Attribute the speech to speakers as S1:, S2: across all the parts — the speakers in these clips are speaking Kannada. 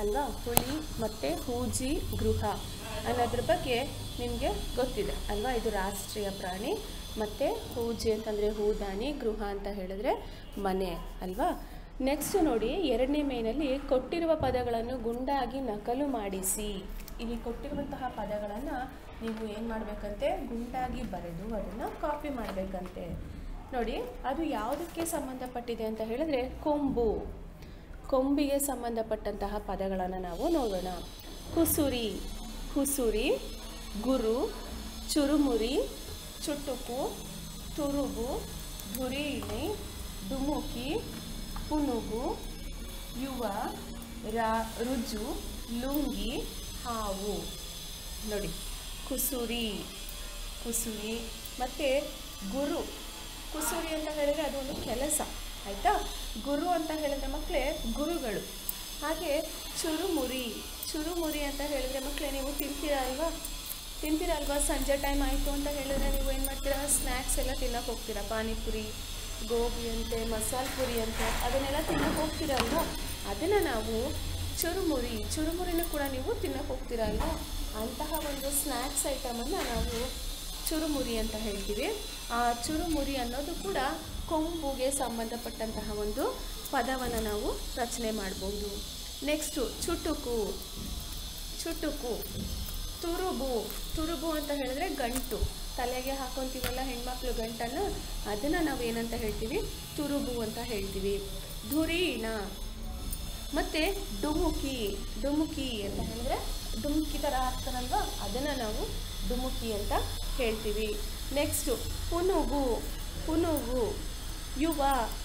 S1: ಅಲ್ವಾ ಹುಲಿ ಮತ್ತು ಹೂಜಿ ಗೃಹ ಅನ್ನೋದ್ರ ಬಗ್ಗೆ ನಿಮಗೆ ಗೊತ್ತಿದೆ ಅಲ್ವಾ ಇದು ರಾಷ್ಟ್ರೀಯ ಪ್ರಾಣಿ ಮತ್ತು ಹೂಜಿ ಅಂತಂದರೆ ಹೂದಾನಿ ಗೃಹ ಅಂತ ಹೇಳಿದ್ರೆ ಮನೆ ಅಲ್ವಾ ನೆಕ್ಸ್ಟ್ ನೋಡಿ ಎರಡನೇ ಮೇನಲ್ಲಿ ಕೊಟ್ಟಿರುವ ಪದಗಳನ್ನು ಗುಂಡಾಗಿ ನಕಲು ಮಾಡಿಸಿ ಇಲ್ಲಿ ಕೊಟ್ಟಿರುವಂತಹ ಪದಗಳನ್ನು ನೀವು ಏನು ಮಾಡಬೇಕಂತೆ ಗುಂಡಾಗಿ ಬರೆದು ಅದನ್ನು ಕಾಪಿ ಮಾಡಬೇಕಂತೆ ನೋಡಿ ಅದು ಯಾವುದಕ್ಕೆ ಸಂಬಂಧಪಟ್ಟಿದೆ ಅಂತ ಹೇಳಿದ್ರೆ ಕೊಂಬು ಕೊಂಬಿಗೆ ಸಂಬಂಧಪಟ್ಟಂತಹ ಪದಗಳನ್ನು ನಾವು ನೋಡೋಣ ಕುಸುರಿ ಕುಸುರಿ ಗುರು ಚುರುಮುರಿ ಚುಟುಕು ತುರುಬು ಧುರೀಣಿ ಡುಮುಕಿ ಪುನುಗು ಯುವ ರಾ ರುಜು ಲುಂಗಿ ಹಾವು ನೋಡಿ ಕುಸುರಿ ಕುಸುರಿ ಮತ್ತು ಗುರು ಕುಸುರಿ ಅಂತ ಹೇಳಿದರೆ ಅದು ಒಂದು ಕೆಲಸ ಆಯಿತಾ ಗುರು ಅಂತ ಹೇಳಿದ್ರೆ ಮಕ್ಕಳೇ ಗುರುಗಳು ಹಾಗೆ ಚುರುಮುರಿ ಚುರುಮುರಿ ಅಂತ ಹೇಳಿದ್ರೆ ಮಕ್ಕಳೇ ನೀವು ತಿಂತೀರಾ ಅಲ್ವಾ ತಿಂತೀರಾ ಅಲ್ವಾ ಸಂಜೆ ಟೈಮ್ ಆಯಿತು ಅಂತ ಹೇಳಿದ್ರೆ ನೀವು ಏನು ಮಾಡ್ತೀರಾ ಸ್ನ್ಯಾಕ್ಸ್ ಎಲ್ಲ ತಿನ್ನಕ್ಕೆ ಹೋಗ್ತೀರಾ ಪಾನಿಪುರಿ ಗೋಬಿ ಅಂತೆ ಮಸಾಲೆ ಪುರಿ ಅಂತೆ ಅದನ್ನೆಲ್ಲ ತಿನ್ನಕ್ಕೆ ಹೋಗ್ತೀರಾ ಅಲ್ವಾ ಅದನ್ನು ನಾವು ಚುರುಮುರಿ ಚುರುಮುರಿನೂ ಕೂಡ ನೀವು ತಿನ್ನಕ್ಕೆ ಹೋಗ್ತೀರಾ ಅಲ್ವಾ ಅಂತಹ ಒಂದು ಸ್ನ್ಯಾಕ್ಸ್ ಐಟಮನ್ನು ನಾವು ಚುರುಮುರಿ ಅಂತ ಹೇಳ್ತೀವಿ ಆ ಚುರುಮುರಿ ಅನ್ನೋದು ಕೂಡ ಕೊಂಬುಗೆ ಸಂಬಂಧಪಟ್ಟಂತಹ ಒಂದು ಪದವನ್ನು ನಾವು ರಚನೆ ಮಾಡ್ಬೋದು ನೆಕ್ಸ್ಟು ಚುಟುಕು ಚುಟುಕು ತುರುಬು ತುರುಬು ಅಂತ ಹೇಳಿದ್ರೆ ಗಂಟು ತಲೆಗೆ ಹಾಕೊತೀವಲ್ಲ ಹೆಣ್ಮಕ್ಳು ಗಂಟನ್ನು ಅದನ್ನು ನಾವು ಏನಂತ ಹೇಳ್ತೀವಿ ತುರುಬು ಅಂತ ಹೇಳ್ತೀವಿ ಧುರೀಣ ಮತ್ತು ಡುಮುಕಿ ಡುಮುಕಿ ಅಂತ ಹೇಳಿದ್ರೆ ಡುಮುಕಿ ಥರ ಹಾಕ್ತಾರಲ್ವ ಅದನ್ನು ನಾವು ಡುಮುಕಿ ಅಂತ ಹೇಳ್ತೀವಿ ನೆಕ್ಸ್ಟು ಪುನುಗು ಪುನುಗು ಯುವ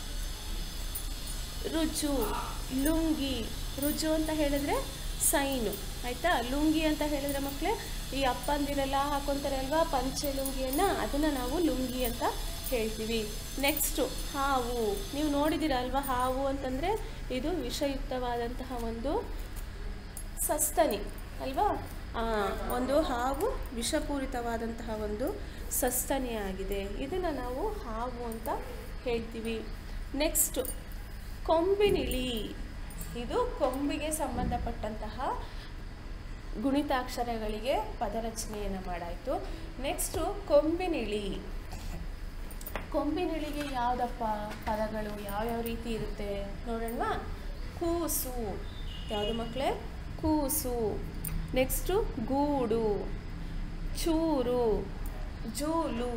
S1: ರುಜು ಲುಂಗಿ ರುಜು ಅಂತ ಹೇಳಿದ್ರೆ ಸೈನು ಆಯಿತಾ ಲುಂಗಿ ಅಂತ ಹೇಳಿದ್ರೆ ಮಕ್ಕಳೇ ಈ ಅಪ್ಪಂದಿರೆಲ್ಲ ಹಾಕೊತಾರೆ ಅಲ್ವಾ ಪಂಚೆ ಲುಂಗಿಯನ್ನು ಅದನ್ನು ನಾವು ಲುಂಗಿ ಅಂತ ಹೇಳ್ತೀವಿ ನೆಕ್ಸ್ಟು ಹಾವು ನೀವು ನೋಡಿದ್ದೀರ ಅಲ್ವಾ ಹಾವು ಅಂತಂದರೆ ಇದು ವಿಷಯುಕ್ತವಾದಂತಹ ಒಂದು ಸಸ್ತನಿ ಅಲ್ವಾ ಆ, ಒಂದು ಹಾವು ವಿಷಪೂರಿತವಾದಂತಹ ಒಂದು ಸಸ್ತನಿಯಾಗಿದೆ ಇದನ್ನು ನಾವು ಹಾವು ಅಂತ ಹೇಳ್ತೀವಿ ನೆಕ್ಸ್ಟು ಕೊಂಬಿನಿಳಿ ಇದು ಕೊಂಬಿಗೆ ಸಂಬಂಧಪಟ್ಟಂತಹ ಗುಣಿತಾಕ್ಷರಗಳಿಗೆ ಪದರಚನೆಯನ್ನು ಮಾಡಾಯಿತು ನೆಕ್ಸ್ಟು ಕೊಂಬಿನಿಳಿ ಕೊಂಬಿನಿಳಿಗೆ ಯಾವುದಪ್ಪ ಪದಗಳು ಯಾವ್ಯಾವ ರೀತಿ ಇರುತ್ತೆ ನೋಡೋಣವಾ ಕೂಸು ಯಾವುದು ಮಕ್ಕಳೇ ಕೂಸು ನೆಕ್ಸ್ಟು ಗೂಡು ಚೂರು ಜೂಲು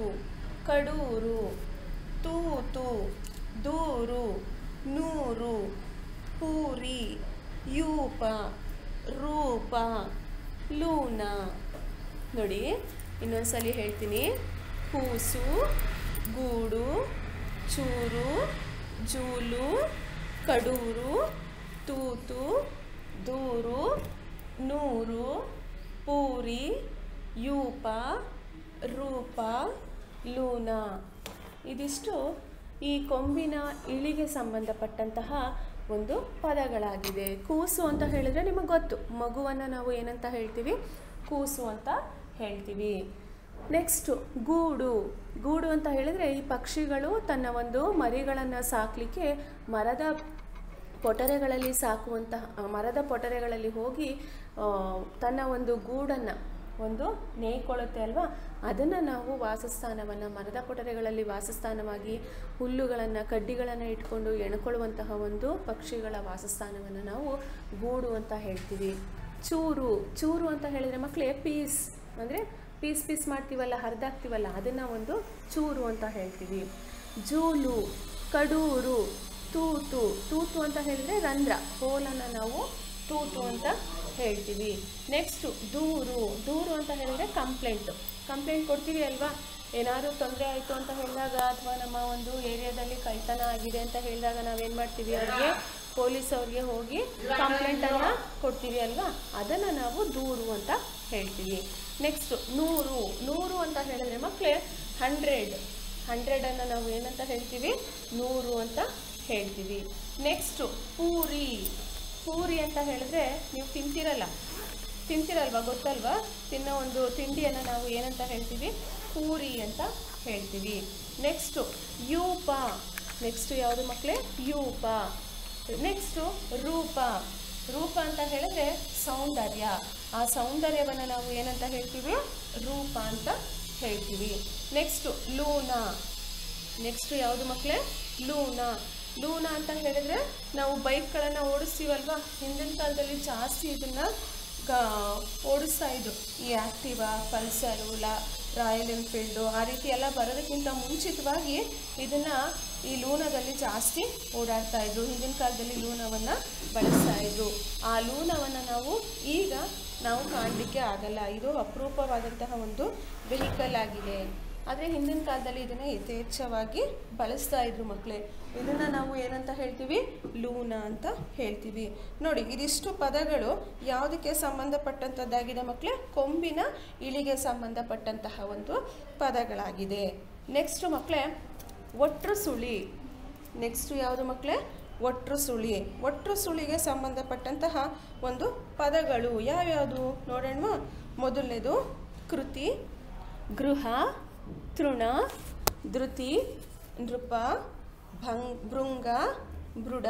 S1: ಕಡೂರು ತೂತು ದೂರು ನೂರು ಪೂರಿ ಯೂಪ ರೂಪ ಲೂನ ನೋಡಿ ಇನ್ನೊಂದ್ಸಲಿ ಹೇಳ್ತೀನಿ ಕೂಸು ಗೂಡು ಚೂರು ಜೂಲು ಕಡೂರು ತೂತು ದೂರು ನೂರು ಪೂರಿ ಯೂಪ ರೂಪ ಲೂನ ಇದಿಷ್ಟು ಈ ಕೊಂಬಿನ ಇಳಿಗೆ ಸಂಬಂಧಪಟ್ಟಂತಹ ಒಂದು ಪದಗಳಾಗಿದೆ ಕೂಸು ಅಂತ ಹೇಳಿದ್ರೆ ನಿಮಗೆ ಗೊತ್ತು ಮಗುವನ್ನು ನಾವು ಏನಂತ ಹೇಳ್ತೀವಿ ಕೂಸು ಅಂತ ಹೇಳ್ತೀವಿ ನೆಕ್ಸ್ಟು ಗೂಡು ಗೂಡು ಅಂತ ಹೇಳಿದರೆ ಈ ಪಕ್ಷಿಗಳು ತನ್ನ ಒಂದು ಮರಿಗಳನ್ನು ಸಾಕಲಿಕ್ಕೆ ಮರದ ಪೊಟರೆಗಳಲ್ಲಿ ಸಾಕುವಂತಹ ಆ, ಮರದ ಪೊಟರೆಗಳಲ್ಲಿ ಹೋಗಿ ಆ, ತನ್ನ ಒಂದು ಗೂಡನ್ನು ಒಂದು ನೇಯ್ಕೊಳ್ಳುತ್ತೆ ಅಲ್ವಾ ಅದನ್ನು ನಾವು ವಾಸಸ್ಥಾನವನ್ನು ಮರದ ಪೊಟರೆಗಳಲ್ಲಿ ವಾಸಸ್ಥಾನವಾಗಿ ಹುಲ್ಲುಗಳನ್ನು ಕಡ್ಡಿಗಳನ್ನು ಇಟ್ಕೊಂಡು ಎಣ್ಕೊಳ್ಳುವಂತಹ ಒಂದು ಪಕ್ಷಿಗಳ ವಾಸಸ್ಥಾನವನ್ನು ನಾವು ಗೂಡು ಅಂತ ಹೇಳ್ತೀವಿ ಚೂರು ಚೂರು ಅಂತ ಹೇಳಿದರೆ ಮಕ್ಕಳೇ ಪೀಸ್ ಅಂದರೆ ಪೀಸ್ ಪೀಸ್ ಮಾಡ್ತೀವಲ್ಲ ಹರಿದಾಕ್ತೀವಲ್ಲ ಅದನ್ನು ಒಂದು ಚೂರು ಅಂತ ಹೇಳ್ತೀವಿ ಜೂಲು ಕಡೂರು ತೂತು ತೂತು ಅಂತ ಹೇಳಿದರೆ ರಂಧ್ರ ಹೋಲನ್ನು ನಾವು ತೂತು ಅಂತ ಹೇಳ್ತೀವಿ ನೆಕ್ಸ್ಟು ದೂರು ದೂರು ಅಂತ ಹೇಳಿದರೆ ಕಂಪ್ಲೇಂಟು ಕಂಪ್ಲೇಂಟ್ ಕೊಡ್ತೀವಿ ಅಲ್ವಾ ಏನಾದರೂ ತೊಂದರೆ ಆಯಿತು ಅಂತ ಹೇಳಿದಾಗ ಅಥವಾ ನಮ್ಮ ಒಂದು ಏರಿಯಾದಲ್ಲಿ ಕಳ್ತನ ಆಗಿದೆ ಅಂತ ಹೇಳಿದಾಗ ನಾವೇನು ಮಾಡ್ತೀವಿ ಅವ್ರಿಗೆ ಪೊಲೀಸ್ ಅವ್ರಿಗೆ ಹೋಗಿ ಕಂಪ್ಲೇಂಟನ್ನು ಕೊಡ್ತೀವಿ ಅಲ್ವಾ ಅದನ್ನು ನಾವು ದೂರು ಅಂತ ಹೇಳ್ತೀವಿ ನೆಕ್ಸ್ಟು ನೂರು ನೂರು ಅಂತ ಹೇಳಿದ್ರೆ ಮಕ್ಕಳೇ ಹಂಡ್ರೆಡ್ ಹಂಡ್ರೆಡನ್ನು ನಾವು ಏನಂತ ಹೇಳ್ತೀವಿ ನೂರು ಅಂತ ಹೇಳ್ತೀವಿ ನೆಕ್ಸ್ಟು ಪೂರಿ ಪೂರಿ ಅಂತ ಹೇಳಿದ್ರೆ ನೀವು ತಿಂತೀರಲ್ಲ ತಿಂತೀರಲ್ವಾ ಗೊತ್ತಲ್ವಾ ತಿನ್ನೋ ಒಂದು ತಿಂಡಿಯನ್ನು ನಾವು ಏನಂತ ಹೇಳ್ತೀವಿ ಪೂರಿ ಅಂತ ಹೇಳ್ತೀವಿ ನೆಕ್ಸ್ಟು ಯೂಪ ನೆಕ್ಸ್ಟು ಯಾವುದು ಮಕ್ಕಳೇ ಯೂಪ ನೆಕ್ಸ್ಟು ರೂಪ ರೂಪ ಅಂತ ಹೇಳಿದ್ರೆ ಸೌಂದರ್ಯ ಆ ಸೌಂದರ್ಯವನ್ನು ನಾವು ಏನಂತ ಹೇಳ್ತೀವಿ ರೂಪ ಅಂತ ಹೇಳ್ತೀವಿ ನೆಕ್ಸ್ಟು ಲೂನ ನೆಕ್ಸ್ಟ್ ಯಾವುದು ಮಕ್ಕಳೇ ಲೂನ ಲೂನ ಅಂತ ಹೇಳಿದ್ರೆ ನಾವು ಬೈಕ್ಗಳನ್ನು ಓಡಿಸ್ತೀವಲ್ವಾ ಹಿಂದಿನ ಕಾಲದಲ್ಲಿ ಜಾಸ್ತಿ ಇದನ್ನು ಗ ಓಡಿಸ್ತಾ ಇದ್ದು ಈ ಆ್ಯಕ್ಟಿವಾ ಪಲ್ಸರು ಲಾ ರಾಯಲ್ ಎನ್ಫೀಲ್ಡು ಆ ರೀತಿ ಎಲ್ಲ ಬರೋದಕ್ಕಿಂತ ಮುಂಚಿತವಾಗಿ ಇದನ್ನು ಈ ಲೂನದಲ್ಲಿ ಜಾಸ್ತಿ ಓಡಾಡ್ತಾ ಇದ್ರು ಹಿಂದಿನ ಕಾಲದಲ್ಲಿ ಲೂನವನ್ನು ಬಳಸ್ತಾ ಇದ್ರು ಆ ಲೂನವನ್ನು ನಾವು ಈಗ ನಾವು ಕಾಣಲಿಕ್ಕೆ ಆಗಲ್ಲ ಇದು ಅಪರೂಪವಾದಂತಹ ಒಂದು ವೆಹಿಕಲ್ ಆಗಿದೆ ಆದರೆ ಹಿಂದಿನ ಕಾಲದಲ್ಲಿ ಇದನ್ನು ಯಥೇಚ್ಛವಾಗಿ ಬಳಸ್ತಾ ಇದ್ರು ಮಕ್ಕಳೇ ಇದನ್ನು ನಾವು ಏನಂತ ಹೇಳ್ತೀವಿ ಲೂನ ಅಂತ ಹೇಳ್ತೀವಿ ನೋಡಿ ಇದಿಷ್ಟು ಪದಗಳು ಯಾವುದಕ್ಕೆ ಸಂಬಂಧಪಟ್ಟಂಥದ್ದಾಗಿದೆ ಮಕ್ಕಳೇ ಕೊಂಬಿನ ಇಳಿಗೆ ಸಂಬಂಧಪಟ್ಟಂತಹ ಒಂದು ಪದಗಳಾಗಿದೆ ನೆಕ್ಸ್ಟ್ ಮಕ್ಕಳೇ ಒಟ್ರು ಸುಳಿ ನೆಕ್ಸ್ಟ್ ಯಾವುದು ಮಕ್ಕಳೇ ಒಟ್ರು ಸುಳಿ ಒಟ್ರು ಸುಳಿಗೆ ಸಂಬಂಧಪಟ್ಟಂತಹ ಒಂದು ಪದಗಳು ಯಾವ್ಯಾವುದು ನೋಡೋಣ ಮೊದಲನೇದು ಕೃತಿ ಗೃಹ ತೃಣ ಧೃತಿ ನೃಪ ಭಂಗ್ ಭೃಂಗ ಬೃಡ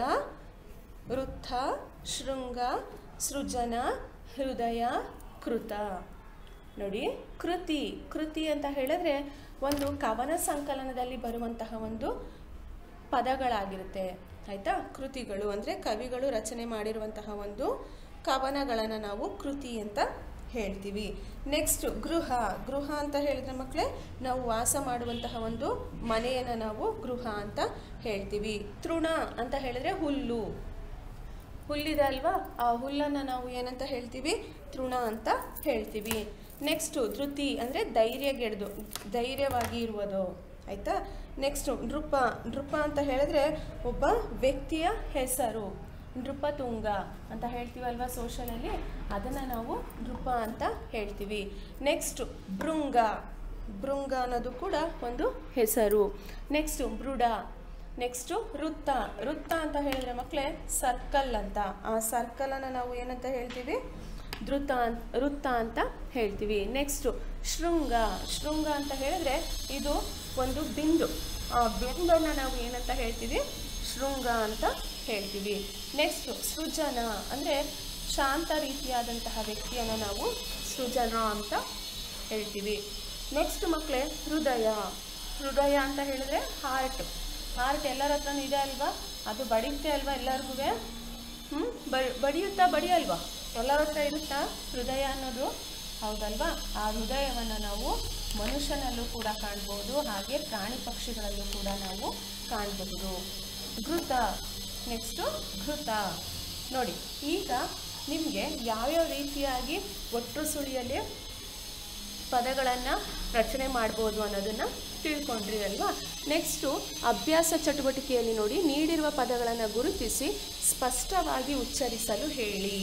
S1: ವೃತ್ತ ಶೃಂಗ ಸೃಜನ ಹೃದಯ ಕೃತ ನೋಡಿ ಕೃತಿ ಕೃತಿ ಅಂತ ಹೇಳಿದ್ರೆ ಒಂದು ಕವನ ಸಂಕಲನದಲ್ಲಿ ಬರುವಂತಹ ಒಂದು ಪದಗಳಾಗಿರುತ್ತೆ ಆಯಿತಾ ಕೃತಿಗಳು ಅಂದರೆ ಕವಿಗಳು ರಚನೆ ಮಾಡಿರುವಂತಹ ಒಂದು ಕವನಗಳನ್ನು ನಾವು ಕೃತಿ ಅಂತ ಹೇಳ್ತೀವಿ ನೆಕ್ಸ್ಟ್ ಗೃಹ ಗೃಹ ಅಂತ ಹೇಳಿದ್ರೆ ಮಕ್ಕಳೇ ನಾವು ವಾಸ ಮಾಡುವಂತಹ ಒಂದು ಮನೆಯನ್ನು ನಾವು ಗೃಹ ಅಂತ ಹೇಳ್ತೀವಿ ತೃಣ ಅಂತ ಹೇಳಿದ್ರೆ ಹುಲ್ಲು ಹುಲ್ಲಿದೆ ಅಲ್ವಾ ಆ ಹುಲ್ಲನ್ನು ನಾವು ಏನಂತ ಹೇಳ್ತೀವಿ ತೃಣ ಅಂತ ಹೇಳ್ತೀವಿ ನೆಕ್ಸ್ಟು ಧೃತಿ ಅಂದರೆ ಧೈರ್ಯಗೆಡ್ದು ಧೈರ್ಯವಾಗಿ ಇರುವುದು ಆಯಿತಾ ನೆಕ್ಸ್ಟು ನೃಪ ನೃಪ ಅಂತ ಹೇಳಿದ್ರೆ ಒಬ್ಬ ವ್ಯಕ್ತಿಯ ಹೆಸರು ನೃಪತುಂಗ ಅಂತ ಹೇಳ್ತೀವಲ್ವಾ ಸೋಷಲಲ್ಲಿ ಅದನ್ನು ನಾವು ನೃಪ ಅಂತ ಹೇಳ್ತೀವಿ ನೆಕ್ಸ್ಟು ಭೃಂಗ ಭೃಂಗ ಅನ್ನೋದು ಕೂಡ ಒಂದು ಹೆಸರು ನೆಕ್ಸ್ಟು ಬೃಡ ನೆಕ್ಸ್ಟು ವೃತ್ತ ವೃತ್ತ ಅಂತ ಹೇಳಿದ್ರೆ ಮಕ್ಕಳೇ ಸರ್ಕಲ್ ಅಂತ ಆ ಸರ್ಕಲನ್ನು ನಾವು ಏನಂತ ಹೇಳ್ತೀವಿ ಧೃತ ಅಂತ ವೃತ್ತ ಅಂತ ಹೇಳ್ತೀವಿ ನೆಕ್ಸ್ಟು ಶೃಂಗ ಶೃಂಗ ಅಂತ ಹೇಳಿದ್ರೆ ಇದು ಒಂದು ಬಿಂದು ಆ ಬಿಂದನ್ನು ನಾವು ಏನಂತ ಹೇಳ್ತೀವಿ ಶೃಂಗ ಅಂತ ಹೇಳ್ತೀವಿ ನೆಕ್ಸ್ಟು ಸೃಜನ ಅಂದರೆ ಶಾಂತ ರೀತಿಯಾದಂತಹ ವ್ಯಕ್ತಿಯನ್ನು ನಾವು ಸೃಜನ ಅಂತ ಹೇಳ್ತೀವಿ ನೆಕ್ಸ್ಟ್ ಮಕ್ಕಳೇ ಹೃದಯ ಹೃದಯ ಅಂತ ಹೇಳಿದ್ರೆ ಹಾರ್ಟ್ ಹಾರ್ಟ್ ಎಲ್ಲರ ಹತ್ರನೂ ಇದೆ ಅಲ್ವಾ ಅದು ಬಡಿಯುತ್ತೆ ಅಲ್ವಾ ಎಲ್ಲರಿಗೂ ಹ್ಞೂ ಬಡಿಯುತ್ತಾ ಬಡಿಯಲ್ವಾ ಎಲ್ಲರ ಹತ್ರ ಇರುತ್ತಾ ಹೃದಯ ಅನ್ನೋದು ಹೌದಲ್ವಾ ಆ ಹೃದಯವನ್ನು ನಾವು ಮನುಷ್ಯನಲ್ಲೂ ಕೂಡ ಕಾಣ್ಬೋದು ಹಾಗೆ ಪ್ರಾಣಿ ಪಕ್ಷಿಗಳಲ್ಲೂ ಕೂಡ ನಾವು ಕಾಣಬಹುದು ಘೃತ ನೆಕ್ಸ್ಟು ಘೃತ ನೋಡಿ ಈಗ ನಿಮಗೆ ಯಾವ್ಯಾವ ರೀತಿಯಾಗಿ ಒಟ್ಟು ಸುಳಿಯಲ್ಲಿ ಪದಗಳನ್ನು ರಚನೆ ಮಾಡ್ಬೋದು ಅನ್ನೋದನ್ನು ತಿಳ್ಕೊಂಡ್ರಿ ಅಲ್ವಾ ನೆಕ್ಸ್ಟು ಅಭ್ಯಾಸ ಚಟುವಟಿಕೆಯಲ್ಲಿ ನೋಡಿ ನೀಡಿರುವ ಪದಗಳನ್ನು ಗುರುತಿಸಿ ಸ್ಪಷ್ಟವಾಗಿ ಉಚ್ಚರಿಸಲು ಹೇಳಿ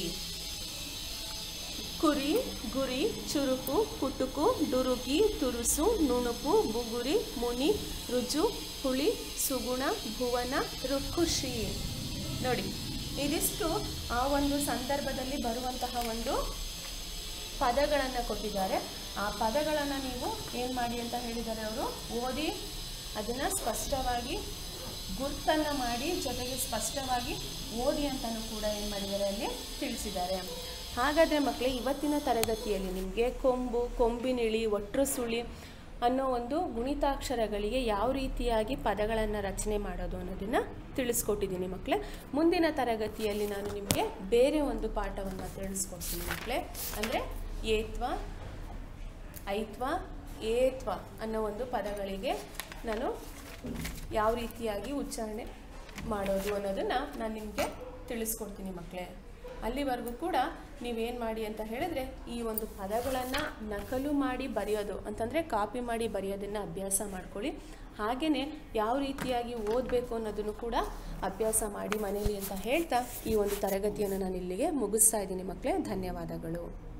S1: ಕುರಿ ಗುರಿ ಚುರುಕು ಕುಟುಕು ಡುರುಗಿ ತುರುಸು ನುಣುಪು ಬುಗುರಿ ಮುನಿ ರುಜು ಹುಳಿ ಸುಗುಣ ಭುವನ ರುಖುಷಿ ನೋಡಿ ಇದಿಷ್ಟು ಆ ಒಂದು ಸಂದರ್ಭದಲ್ಲಿ ಬರುವಂತಹ ಒಂದು ಪದಗಳನ್ನು ಕೊಟ್ಟಿದ್ದಾರೆ ಆ ಪದಗಳನ್ನು ನೀವು ಏನು ಮಾಡಿ ಅಂತ ಹೇಳಿದ್ದಾರೆ ಅವರು ಓದಿ ಅದನ್ನು ಸ್ಪಷ್ಟವಾಗಿ ಗುರ್ತನ್ನು ಮಾಡಿ ಜೊತೆಗೆ ಸ್ಪಷ್ಟವಾಗಿ ಓದಿ ಅಂತಲೂ ಕೂಡ ಏನು ಮಾಡಿದ್ದಾರೆ ಅಲ್ಲಿ ತಿಳಿಸಿದ್ದಾರೆ ಹಾಗಾದರೆ ಮಕ್ಕಳೇ ಇವತ್ತಿನ ತರಗತಿಯಲ್ಲಿ ನಿಮಗೆ ಕೊಂಬು ಕೊಂಬಿನಿಳಿ ಒಟ್ರು ಸುಳಿ ಅನ್ನೋ ಒಂದು ಗುಣಿತಾಕ್ಷರಗಳಿಗೆ ಯಾವ ರೀತಿಯಾಗಿ ಪದಗಳನ್ನು ರಚನೆ ಮಾಡೋದು ಅನ್ನೋದನ್ನು ತಿಳಿಸ್ಕೊಟ್ಟಿದ್ದೀನಿ ಮಕ್ಕಳೇ ಮುಂದಿನ ತರಗತಿಯಲ್ಲಿ ನಾನು ನಿಮಗೆ ಬೇರೆ ಒಂದು ಪಾಠವನ್ನು ತಿಳಿಸ್ಕೊಡ್ತೀನಿ ಮಕ್ಕಳೇ ಅಂದರೆ ಏತ್ವ ಐತ್ವ ಏತ್ವ ಅನ್ನೋ ಒಂದು ಪದಗಳಿಗೆ ನಾನು ಯಾವ ರೀತಿಯಾಗಿ ಉಚ್ಚಾರಣೆ ಮಾಡೋದು ಅನ್ನೋದನ್ನು ನಾನು ನಿಮಗೆ ತಿಳಿಸ್ಕೊಡ್ತೀನಿ ಮಕ್ಕಳೇ ಅಲ್ಲಿವರೆಗೂ ಕೂಡ ನೀವೇನು ಮಾಡಿ ಅಂತ ಹೇಳಿದ್ರೆ ಈ ಒಂದು ಪದಗಳನ್ನು ನಕಲು ಮಾಡಿ ಬರೆಯೋದು ಅಂತಂದರೆ ಕಾಪಿ ಮಾಡಿ ಬರೆಯೋದನ್ನು ಅಭ್ಯಾಸ ಮಾಡ್ಕೊಳ್ಳಿ ಹಾಗೆಯೇ ಯಾವ ರೀತಿಯಾಗಿ ಓದಬೇಕು ಅನ್ನೋದನ್ನು ಕೂಡ ಅಭ್ಯಾಸ ಮಾಡಿ ಮನೇಲಿ ಅಂತ ಹೇಳ್ತಾ ಈ ಒಂದು ತರಗತಿಯನ್ನು ನಾನು ಇಲ್ಲಿಗೆ ಮುಗಿಸ್ತಾ ಇದ್ದೀನಿ ಮಕ್ಕಳೇ ಧನ್ಯವಾದಗಳು